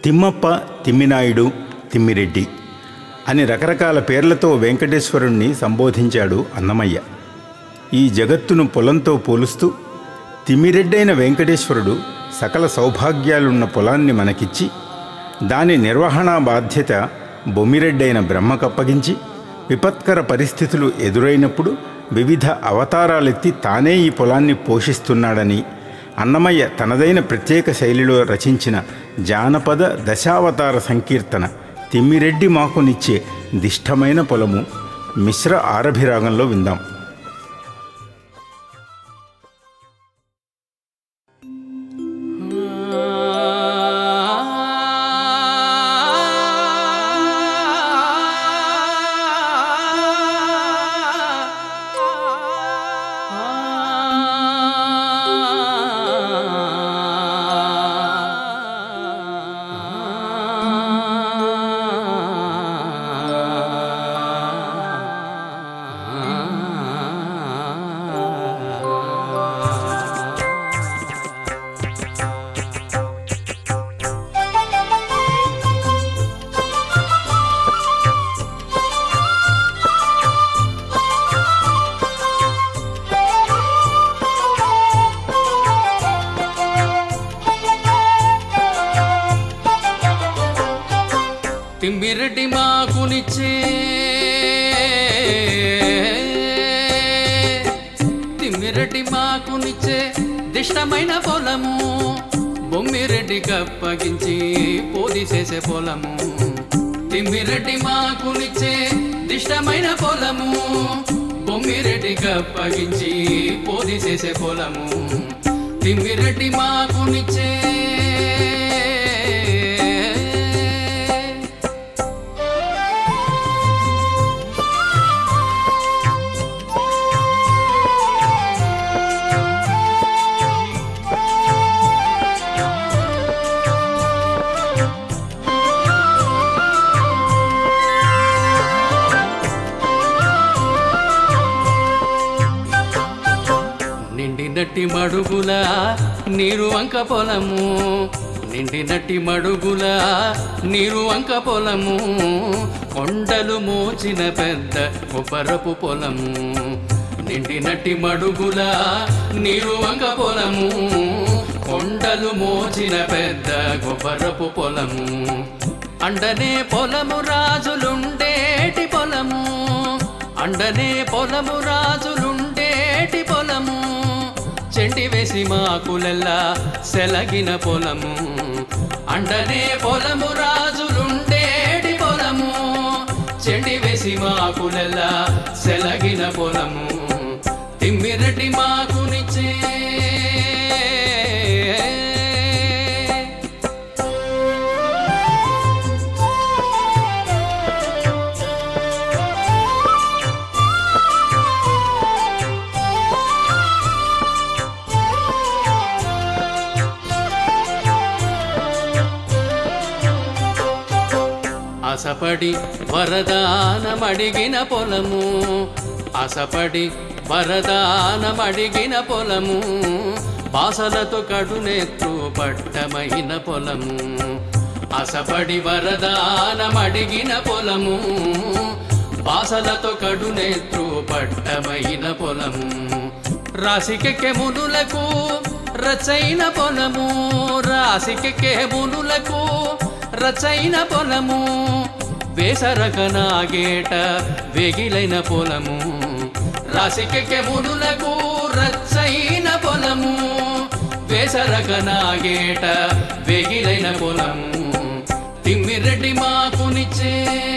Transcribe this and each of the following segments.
తిమ్మప్ప తిమ్మినాయుడు తిమ్మిరెడ్డి అని రకరకాల పేర్లతో వెంకటేశ్వరుణ్ణి సంబోధించాడు అన్నమయ్య ఈ జగత్తును పొలంతో పోలుస్తూ తిమ్మిరెడ్డైన వెంకటేశ్వరుడు సకల సౌభాగ్యాలున్న పొలాన్ని మనకిచ్చి దాని నిర్వహణా బాధ్యత బొమ్మిరెడ్డైన బ్రహ్మకప్పగించి విపత్కర పరిస్థితులు ఎదురైనప్పుడు వివిధ అవతారాలెత్తి తానే ఈ పొలాన్ని పోషిస్తున్నాడని అన్నమయ్య తనదైన ప్రత్యేక శైలిలో రచించిన జానపద దశావతార సంకీర్తన తిమ్మిరెడ్డి మాకునిచ్చే దిష్టమైన పొలము మిశ్ర ఆరభిరాగంలో విందాం తిమ్మిరెడ్డి మాకునిచ్చే తిమ్మిరెడ్డి మాకునిచ్చే దిష్టమైన పొలము బొమ్మిరెడ్డి కప్పగించి పోది చేసే పొలము తిమ్మిరెడ్డి మాకునిచ్చే దిష్టమైన పొలము బొమ్మిరెడ్డి కప్పగించి పోది చేసే పొలము తిమ్మిరెడ్డి మాకునిచ్చే నిండినట్టి మడుగుల నీరు వంక పొలము నిండినట్టి మడుగుల నీరు వంక పొలము కొండలు మోచిన పెద్ద కొబ్బరపు పొలము నిండినట్టి మడుగుల నీరు వంక పొలము కొండలు మోచిన పెద్ద కొబ్బరపు పొలము అండనే పొలము రాజులుండేటి పొలము అండనే పొలము రాజులుండేటి పొలము చెండి వేసి మాకులెల్లా సెలగిన పొలము అండనే పొలము రాజులుండేటి పొలము చెండి వేసి మాకులెల్లా సెలగిన పొలము తిమ్మిరెడ్డి మాకునిచ్చే అసపడి వరదానమడిగిన పొలము అసపడి వరదానమడిగిన పొలము బాసలతో కడునెత్తు పట్టమైన పొలము అసపడి వరదానమడిగిన పొలము బాసలతో కడునెత్తు పట్టమైన పొలము రాశికెక్కే మునులకు రచైన పొలము రాశికెక్కే మునులకు రచైన పొలము వేసరక నాగేట వెగిలైన పొలము రాశికెక్కే మునులకు రచైన పొలము వేసరక నాగేట వెగిలైన పొలము తిమ్మిరెడ్డి మాకునిచ్చే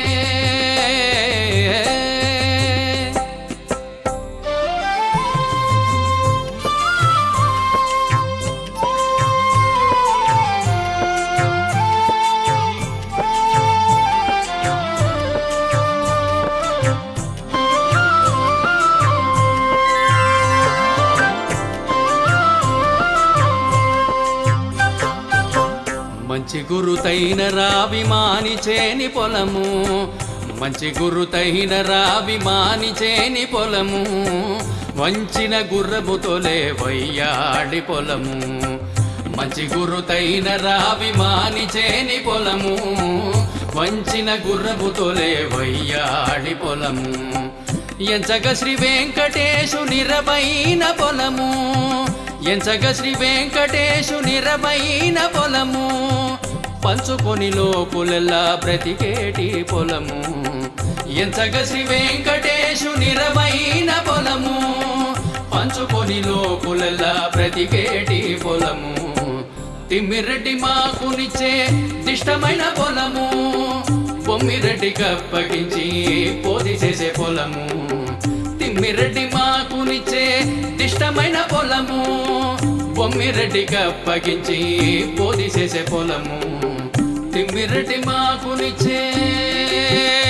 మంచి గురుతైన రావి మాని చేని పొలము మంచి గురుతైన రావి మాని చేని పొలము వంచిన గుర్రముతోలే వయ్యాడి పొలము మంచి గురుతైన రావి మానిచేని పొలము వంచిన గుర్రపు తొలే వయ్యాడి పొలము ఎంచగ శ్రీ వెంకటేశు నిరమైన పొలము ఎంచగ శ్రీ వెంకటేశు నిరమైన పొలము పంచుకొని లోకులెల్లా బ్రతికేటి పొలము ఎంచగ శ్రీ వెంకటేశు నిరమైన పొలము పంచుకొని లోకులెల్లా బ్రతికేటి పొలము తిమ్మిరెడ్డి మాకునిచ్చే దిష్టమైన పొలము బొమ్మిరెడ్డి కప్పగించి పోది చేసే పొలము తిమ్మిరెడ్డి మాకునిచ్చే దిష్టమైన పొలము బొమ్మిరెడ్డి కప్పగించి పోది చేసే పొలము తిమ్మిరెడ్డి మాకునిచ్చే